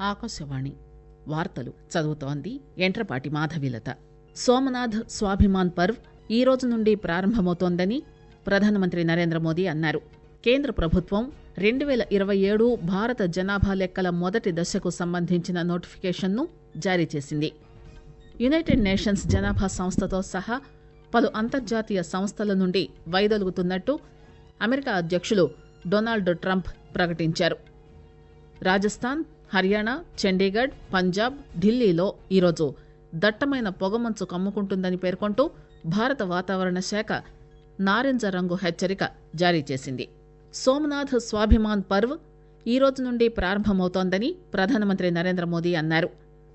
ఆకాశవాణి వార్తలు చదువుతోంది ఎంట్రపాటి మాధవీలత సోమనాథ్ స్వాభిమాన్ పర్వ్ ఈ రోజు నుండి ప్రారంభమవుతోందని ప్రధానమంత్రి నరేంద్ర మోదీ అన్నారు కేంద్ర ప్రభుత్వం రెండు పేల ఇరవై ఏడు భారత జనాభా లెక్కల మొదటి దశకు సంబంధించిన నోటిఫికేషన్ను జారీ చేసింది యునైటెడ్ నేషన్స్ జనాభా సంస్థతో సహా పలు అంతర్జాతీయ సంస్థల నుండి వైదొలుగుతున్నట్టు అమెరికా అధ్యక్షులు డొనాల్డ్ ట్రంప్ ప్రకటించారు రాజస్థాన్ హర్యానా చండీగఢ్ పంజాబ్ ఢిల్లీలో ఈరోజు దట్టమైన పొగమంచు కమ్ముకుంటుందని పేర్కొంటూ భారత వాతావరణ శాఖ నారింజ రంగు హెచ్చరిక జారీ చేసింది సోమనాథ్ స్వాభిమాన్ పర్వ్ ఈ రోజు నుండి ప్రారంభమవుతోందని ప్రధానమంత్రి నరేంద్ర మోదీ అన్నారు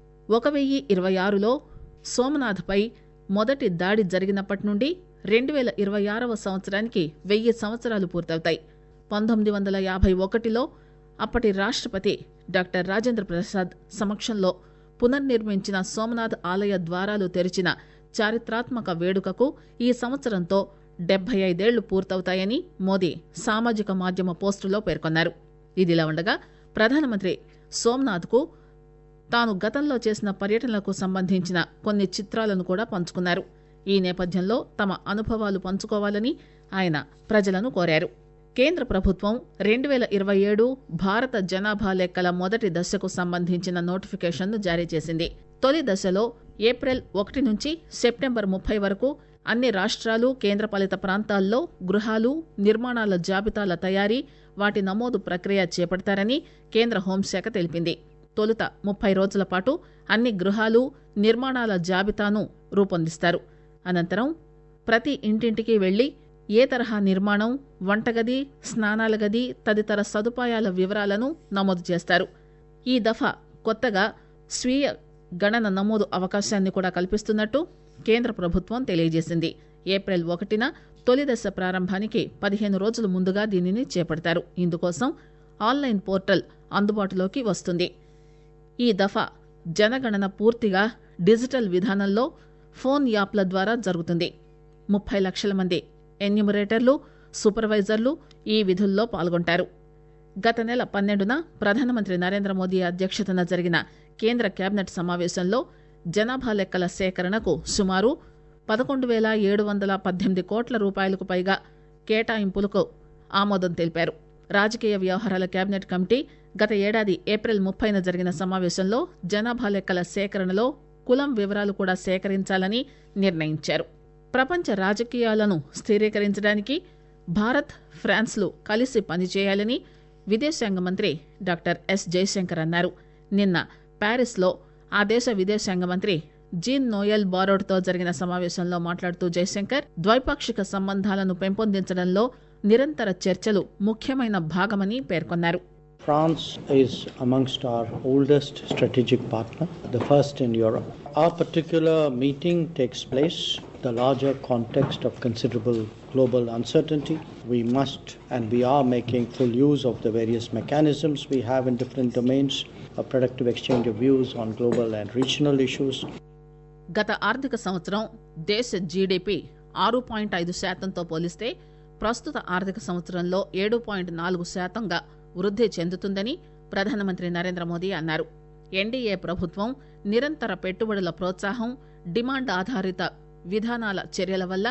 ఒక వెయ్యి ఇరవై ఆరులో సోమనాథ్పై మొదటి దాడి జరిగినప్పటి నుండి రెండు వేల ఇరవై ఆరవ సంవత్సరానికి వెయ్యి సంవత్సరాలు పూర్తవుతాయి పంతొమ్మిది వందల యాభై ఒకటిలో అప్పటి రాష్ట్రపతి డాక్టర్ రాజేంద్ర ప్రసాద్ సమక్షంలో పునర్నిర్మించిన సోమనాథ్ ఆలయ ద్వారాలు తెరిచిన చారిత్రాత్మక వేడుకకు ఈ సంవత్సరంతో డెబ్బై ఐదేళ్లు పూర్తవుతాయని మోదీ సామాజిక మాధ్యమ పోస్టులో పేర్కొన్నారు ఇదిలా ఉండగా ప్రధానమంత్రి సోమనాథ్కు తాను గతంలో చేసిన పర్యటనలకు సంబంధించిన కొన్ని చిత్రాలను కూడా పంచుకున్నారు ఈ నేపథ్యంలో తమ అనుభవాలు పంచుకోవాలని ఆయన ప్రజలను కోరారు కేంద్ర ప్రభుత్వం రెండు వేల ఇరవై ఏడు భారత జనాభా లెక్కల మొదటి దశకు సంబంధించిన నోటిఫికేషన్ను జారీ చేసింది తొలి దశలో ఏప్రిల్ ఒకటి నుంచి సెప్టెంబర్ ముప్పై వరకు అన్ని రాష్ట్రాలు కేంద్రపాలిత ప్రాంతాల్లో గృహాలు నిర్మాణాల జాబితాల తయారీ వాటి నమోదు ప్రక్రియ చేపడతారని కేంద్ర హోంశాఖ తెలిపింది తొలుత ముప్పై రోజుల పాటు అన్ని గృహాలు నిర్మాణాల జాబితాను రూపొందిస్తారు అనంతరం ప్రతి ఇంటింటికి వెళ్లి ఏ తరహా నిర్మాణం వంటగది స్నానాల గది తదితర సదుపాయాల వివరాలను నమోదు చేస్తారు ఈ దఫా కొత్తగా స్వీయ గణన నమోదు అవకాశాన్ని కూడా కల్పిస్తున్నట్టు కేంద్ర ప్రభుత్వం తెలియజేసింది ఏప్రిల్ ఒకటిన తొలి దశ ప్రారంభానికి పదిహేను రోజుల ముందుగా దీనిని చేపడతారు ఇందుకోసం ఆన్లైన్ పోర్టల్ అందుబాటులోకి వస్తుంది ఈ దఫా జనగణన పూర్తిగా డిజిటల్ విధానంలో ఫోన్ యాప్ల ద్వారా జరుగుతుంది ముప్పై లక్షల మంది ఎన్యూమరేటర్లు సూపర్వైజర్లు ఈ విధుల్లో పాల్గొంటారు గత నెల పన్నెండున ప్రధానమంత్రి నరేంద్ర మోదీ అధ్యక్షతన జరిగిన కేంద్ర కేబినెట్ సమావేశంలో జనాభా లెక్కల సేకరణకు సుమారు పదకొండు వేల ఏడు వందల పద్దెనిమిది కోట్ల రూపాయలకు పైగా కేటాయింపులకు ఆమోదం తెలిపారు రాజకీయ వ్యవహారాల కేబినెట్ కమిటీ గత ఏడాది ఏప్రిల్ ముప్పైన జరిగిన సమావేశంలో జనాభా లెక్కల సేకరణలో కులం వివరాలు కూడా సేకరించాలని నిర్ణయించారు ప్రపంచ రాజకీయాలను స్థిరీకరించడానికి భారత్ ఫ్రాన్స్లు కలిసి పనిచేయాలని విదేశాంగ మంత్రి డాక్టర్ ఎస్ జయశంకర్ అన్నారు నిన్న ప్యారిస్లో ఆ దేశ విదేశాంగ మంత్రి జీన్ నోయల్ బారోడ్తో జరిగిన సమావేశంలో మాట్లాడుతూ జయశంకర్ ద్వైపాక్షిక సంబంధాలను పెంపొందించడంలో నిరంతర చర్చలు ముఖ్యమైన భాగమని పేర్కొన్నారు France is amongst our oldest strategic partner, the first in Europe. Our particular meeting takes place the larger context of considerable global uncertainty. We must and we are making full use of the various mechanisms we have in different domains, a productive exchange of views on global and regional issues. గత ఆర్థిక సంవత్సరం దేశ GDP ఆరు point ఐదు శాతంతో పోలిస్తే ప్రస్తుత ఆర్థిక సంవత్సరంలో ఏడు పాయింట్ నాలుగు శాతంగా వృద్ధి చెందుతుందని ప్రధానమంత్రి నరేంద్ర మోదీ అన్నారు ఎన్డీఏ ప్రభుత్వం నిరంతర పెట్టుబడుల ప్రోత్సాహం డిమాండ్ ఆధారిత విధానాల చర్యల వల్ల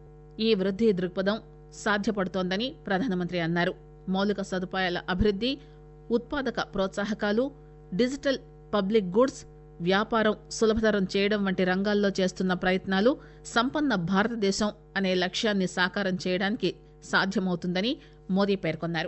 ఈ వృద్ధి దృక్పథం సాధ్యపడుతోందని ప్రధానమంత్రి అన్నారు మౌలిక సదుపాయాల అభివృద్ది ఉత్పాదక ప్రోత్సాహకాలు డిజిటల్ పబ్లిక్ గుడ్స్ వ్యాపారం సులభతరం చేయడం వంటి రంగాల్లో చేస్తున్న ప్రయత్నాలు సంపన్న భారతదేశం అనే లక్ష్యాన్ని సాకారం చేయడానికి సాధ్యమవుతుందని మోదీ పేర్కొన్నారు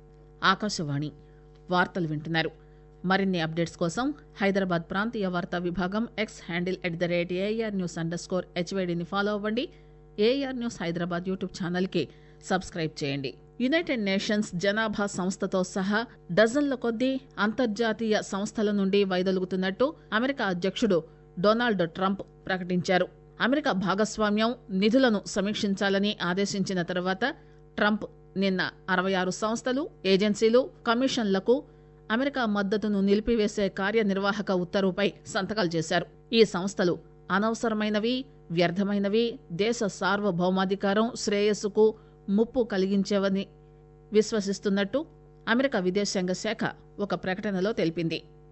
ఆకాశవాణి వార్తలు వింటున్నారు మరిన్ని అప్డేట్స్ కోసం హైదరాబాద్ ప్రాంతీయ వార్తా విభాగం X handle at the rate AR news underscore స్కోర్ హెచ్వైడిని ఫాలో అవ్వండి ఏఆర్ న్యూస్ హైదరాబాద్ యూట్యూబ్ ఛానల్కి సబ్స్క్రైబ్ చేయండి యునైటెడ్ నేషన్స్ జనాభా సంస్థతో సహా డజన్ల కొద్దీ అంతర్జాతీయ సంస్థల నుండి వైదొలుగుతున్నట్టు అమెరికా అధ్యక్షుడు డొనాల్డ్ ట్రంప్ ప్రకటించారు అమెరికా భాగస్వామ్యం నిధులను సమీక్షించాలని ఆదేశించిన తర్వాత ట్రంప్ నిన్న అరవై ఆరు సంస్థలు ఏజెన్సీలు కమిషన్లకు అమెరికా మద్దతును నిలిపివేసే కార్యనిర్వాహక ఉత్తర్వుపై సంతకాలు చేశారు ఈ సంస్థలు అనవసరమైనవి వ్యర్థమైనవి దేశ సార్వభౌమాధికారం శ్రేయస్సుకు ముప్పు కలిగించేవని విశ్వసిస్తున్నట్టు అమెరికా విదేశాంగ శాఖ ఒక ప్రకటనలో తెలిపింది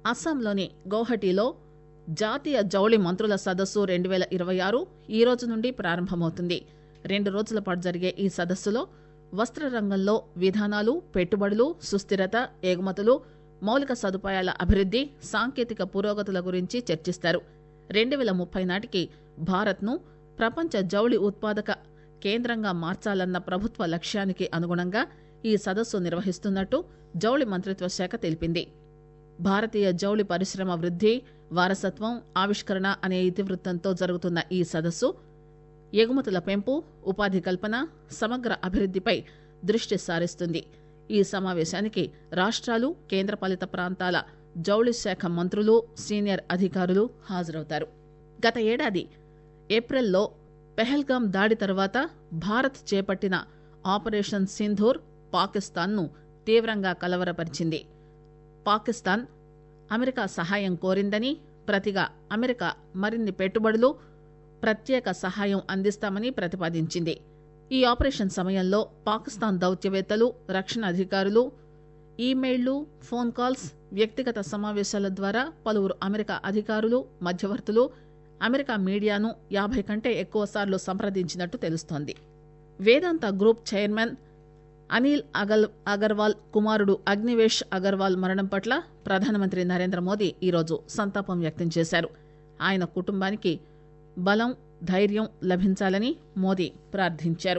అస్సాంలోని గౌహటిలో జాతీయ జౌళి మంత్రుల సదస్సు రెండు వేల ఇరవై ఆరు ఈ రోజు నుండి ప్రారంభమవుతుంది రెండు రోజుల పాటు జరిగే ఈ సదస్సులో వస్త్ర రంగంలో విధానాలు పెట్టుబడులు సుస్థిరత ఎగుమతులు మౌలిక సదుపాయాల అభివృద్ది సాంకేతిక పురోగతుల గురించి చర్చిస్తారు రెండు వేల ముప్పై నాటికి భారత్ను ప్రపంచ జౌళి ఉత్పాదక కేంద్రంగా మార్చాలన్న ప్రభుత్వ లక్ష్యానికి అనుగుణంగా ఈ సదస్సు నిర్వహిస్తున్నట్టు జౌళి మంత్రిత్వ శాఖ తెలిపింది భారతీయ జౌళి పరిశ్రమ వృద్ది వారసత్వం ఆవిష్కరణ అనే ఇతివృత్తంతో జరుగుతున్న ఈ సదస్సు ఎగుమతుల పెంపు ఉపాధి కల్పన సమగ్ర అభివృద్దిపై దృష్టి సారిస్తుంది ఈ సమావేశానికి రాష్ట్రాలు కేంద్రపాలిత ప్రాంతాల జౌళి శాఖ మంత్రులు సీనియర్ అధికారులు హాజరవుతారు గత ఏడాది ఏప్రిల్లో పెహల్గాం దాడి తర్వాత భారత్ చేపట్టిన ఆపరేషన్ సింధూర్ పాకిస్తాన్ను తీవ్రంగా కలవరపరిచింది పాకిస్తాన్ అమెరికా సహాయం కోరిందని ప్రతిగా అమెరికా మరిన్ని పెట్టుబడులు ప్రత్యేక సహాయం అందిస్తామని ప్రతిపాదించింది ఈ ఆపరేషన్ సమయంలో పాకిస్తాన్ దౌత్యవేత్తలు రక్షణ అధికారులు ఈమెయిళ్లు ఫోన్ కాల్స్ వ్యక్తిగత సమావేశాల ద్వారా పలువురు అమెరికా అధికారులు మధ్యవర్తులు అమెరికా మీడియాను యాభై కంటే ఎక్కువసార్లు సంప్రదించినట్టు తెలుస్తోంది వేదాంత గ్రూప్ చైర్మన్ అనిల్ అగల్ అగర్వాల్ కుమారుడు అగ్నివేష్ అగర్వాల్ మరణం పట్ల ప్రధానమంత్రి నరేంద్ర మోదీ ఈరోజు సంతాపం వ్యక్తం చేశారు ఆయన కుటుంబానికి బలం ధైర్యం లభించాలని మోదీ ప్రార్థించారు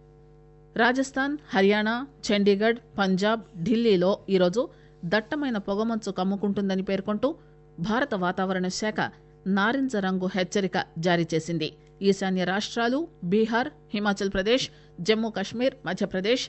రాజస్థాన్ హర్యానా చండీగఢ్ పంజాబ్ ఢిల్లీలో ఈరోజు దట్టమైన పొగమంచు కమ్ముకుంటుందని పేర్కొంటూ భారత వాతావరణ శాఖ నారింజ రంగు హెచ్చరిక జారీ చేసింది ఈశాన్య రాష్ట్రాలు బీహార్ హిమాచల్ ప్రదేశ్ జమ్మూ కశ్మీర్ మధ్యప్రదేశ్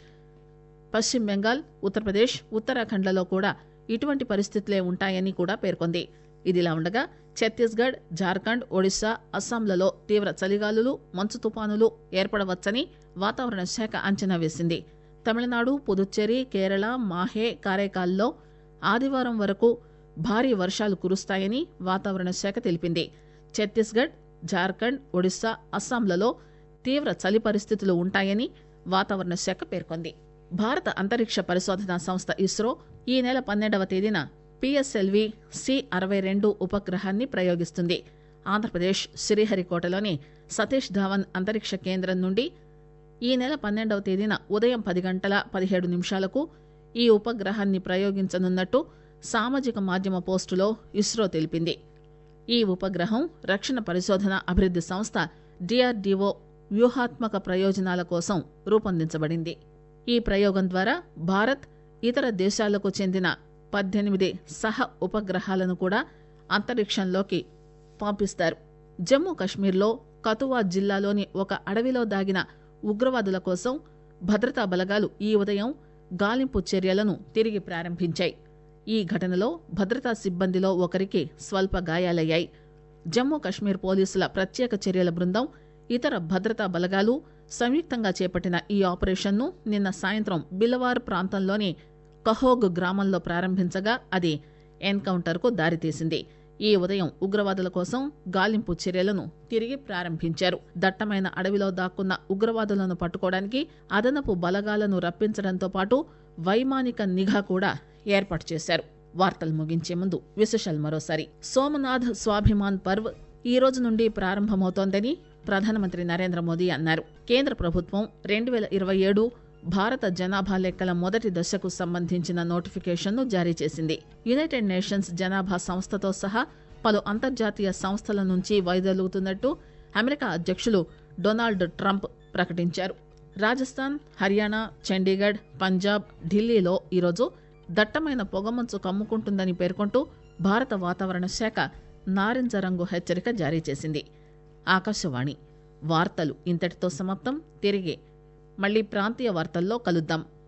పశ్చిమ బెంగాల్ ఉత్తరప్రదేశ్ ఉత్తరాఖండ్లలో కూడా ఇటువంటి పరిస్థితులే ఉంటాయని కూడా పేర్కొంది ఇదిలా ఉండగా ఛత్తీస్గఢ్ జార్ఖండ్ ఒడిశా అస్సాంలలో తీవ్ర చలిగాలులు మంచు తుపానులు ఏర్పడవచ్చని వాతావరణ శాఖ అంచనా వేసింది తమిళనాడు పుదుచ్చేరి కేరళ మాహే కారైకాల్లో ఆదివారం వరకు భారీ వర్షాలు కురుస్తాయని వాతావరణ శాఖ తెలిపింది ఛత్తీస్గఢ్ జార్ఖండ్ ఒడిశా అస్సాంలలో తీవ్ర చలి పరిస్థితులు ఉంటాయని వాతావరణ శాఖ పేర్కొంది భారత అంతరిక్ష పరిశోధనా సంస్థ ఇస్రో ఈ నెల పన్నెండవ తేదీన పిఎస్ఎల్వి సి అరవై రెండు ఉపగ్రహాన్ని ప్రయోగిస్తుంది ఆంధ్రప్రదేశ్ శ్రీహరికోటలోని సతీష్ ధావన్ అంతరిక్ష కేంద్రం నుండి ఈ నెల పన్నెండవ తేదీన ఉదయం పది గంటల పదిహేడు నిమిషాలకు ఈ ఉపగ్రహాన్ని ప్రయోగించనున్నట్టు సామాజిక మాధ్యమ పోస్టులో ఇస్రో తెలిపింది ఈ ఉపగ్రహం రక్షణ పరిశోధన అభివృద్ది సంస్థ డిఆర్డీఓ వ్యూహాత్మక ప్రయోజనాల కోసం రూపొందించబడింది ఈ ప్రయోగం ద్వారా భారత్ ఇతర దేశాలకు చెందిన పద్దెనిమిది సహ ఉపగ్రహాలను కూడా అంతరిక్షంలోకి పంపిస్తారు జమ్మూ కశ్మీర్లో కతువా జిల్లాలోని ఒక అడవిలో దాగిన ఉగ్రవాదుల కోసం భద్రతా బలగాలు ఈ ఉదయం గాలింపు చర్యలను తిరిగి ప్రారంభించాయి ఈ ఘటనలో భద్రతా సిబ్బందిలో ఒకరికి స్వల్ప గాయాలయ్యాయి జమ్మూ కశ్మీర్ పోలీసుల ప్రత్యేక చర్యల బృందం ఇతర భద్రతా బలగాలు సంయుక్తంగా చేపట్టిన ఈ ఆపరేషన్ను నిన్న సాయంత్రం బిలవార్ ప్రాంతంలోని కహోగ్ గ్రామంలో ప్రారంభించగా అది ఎన్కౌంటర్కు దారితీసింది ఈ ఉదయం ఉగ్రవాదుల కోసం గాలింపు చర్యలను తిరిగి ప్రారంభించారు దట్టమైన అడవిలో దాక్కున్న ఉగ్రవాదులను పట్టుకోవడానికి అదనపు బలగాలను రప్పించడంతో పాటు వైమానిక నిఘా కూడా ఏర్పాటు చేశారు వార్తలు ముగించే ముందు విశేషాలు మరోసారి సోమనాథ్ స్వాభిమాన్ పర్వ్ ఈ రోజు నుండి ప్రారంభమవుతోందని ప్రధానమంత్రి నరేంద్ర మోదీ అన్నారు కేంద్ర ప్రభుత్వం రెండు వేల ఇరవై ఏడు భారత జనాభా లెక్కల మొదటి దశకు సంబంధించిన నోటిఫికేషన్ను జారీ చేసింది యునైటెడ్ నేషన్స్ జనాభా సంస్థతో సహా పలు అంతర్జాతీయ సంస్థల నుంచి వైదొలుగుతున్నట్టు అమెరికా అధ్యక్షులు డొనాల్డ్ ట్రంప్ ప్రకటించారు రాజస్థాన్ హర్యానా చండీగఢ్ పంజాబ్ ఢిల్లీలో ఈరోజు దట్టమైన పొగమంచు కమ్ముకుంటుందని పేర్కొంటూ భారత వాతావరణ శాఖ నారింజ రంగు హెచ్చరిక జారీ చేసింది ఆకాశవాణి వార్తలు ఇంతటితో సమాప్తం తిరిగి మళ్ళీ ప్రాంతీయ వార్తల్లో కలుద్దాం